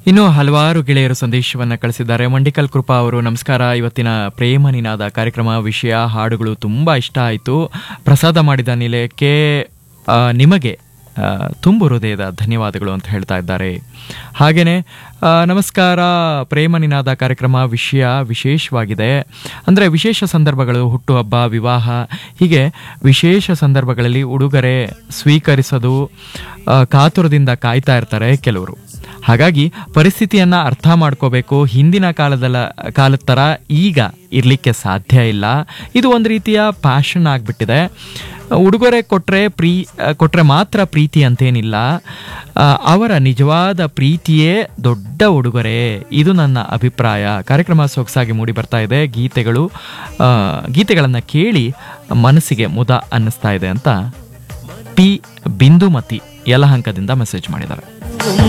ಇನ್ನು ಹಲವಾರು ಗೆಳೆಯರು ಸಂದೇಶವನ್ನ ಕಳಿಸಿದ್ದಾರೆ ಮಂಡಿಕಲ್ ಕೃಪಾ ಅವರು ನಮಸ್ಕಾರ ಇವತ್ತಿನ ಪ್ರೇಮ ನಿನಾದ ಕಾರ್ಯಕ್ರಮ ವಿಷಯ ಹಾಡುಗಳು ತುಂಬಾ ಇಷ್ಟ ಆಯಿತು ಪ್ರಸಾದ ಮಾಡಿದ ನಿಲಯಕ್ಕೆ ಆ, ನಿಮಗೆ ಆ, ತುಂಬು ಹೃದಯದ ಧನ್ಯವಾದಗಳು ಅಂತ ಹೇಳ್ತಾ ಇದ್ದಾರೆ ಹಾಗೇನೆ ಆ, ನಮಸ್ಕಾರ ಪ್ರೇಮ ನಿನಾದ ಕಾರ್ಯಕ್ರಮ ವಿಷಯ ವಿಶೇಷವಾಗಿದೆ ಅಂದರೆ ವಿಶೇಷ ಸಂದರ್ಭಗಳು ಹುಟ್ಟುಹಬ್ಬ ವಿವಾಹ ಹೀಗೆ ವಿಶೇಷ ಸಂದರ್ಭಗಳಲ್ಲಿ ಉಡುಗೊರೆ ಸ್ವೀಕರಿಸೋದು ಆ, ಕಾತುರದಿಂದ ಕಾಯ್ತಾ ಇರ್ತಾರೆ ಕೆಲವರು ಹಾಗಾಗಿ ಪರಿಸ್ಥಿತಿಯನ್ನ ಅರ್ಥ ಮಾಡ್ಕೋಬೇಕು ಹಿಂದಿನ ಕಾಲದಲ್ಲ ಕಾಲದ ಥರ ಈಗ ಇರಲಿಕ್ಕೆ ಸಾಧ್ಯ ಇಲ್ಲ ಇದು ಒಂದು ರೀತಿಯ ಪ್ಯಾಷನ್ ಆಗಿಬಿಟ್ಟಿದೆ ಉಡುಗೊರೆ ಕೊಟ್ಟರೆ ಪ್ರೀ ಕೊಟ್ಟರೆ ಮಾತ್ರ ಪ್ರೀತಿ ಅಂತೇನಿಲ್ಲ ಆ, ಅವರ ನಿಜವಾದ ಪ್ರೀತಿಯೇ ದೊಡ್ಡ ಉಡುಗೊರೆ ಇದು ನನ್ನ ಅಭಿಪ್ರಾಯ ಕಾರ್ಯಕ್ರಮ ಸೊಗಸಾಗಿ ಮೂಡಿ ಬರ್ತಾ ಇದೆ ಗೀತೆಗಳು ಆ, ಗೀತೆಗಳನ್ನು ಕೇಳಿ ಮನಸ್ಸಿಗೆ ಮುದ ಅನ್ನಿಸ್ತಾ ಇದೆ ಅಂತ ಪಿ ಬಿಂದುಮತಿ ಯಲಹಂಕದಿಂದ ಮೆಸೇಜ್ ಮಾಡಿದ್ದಾರೆ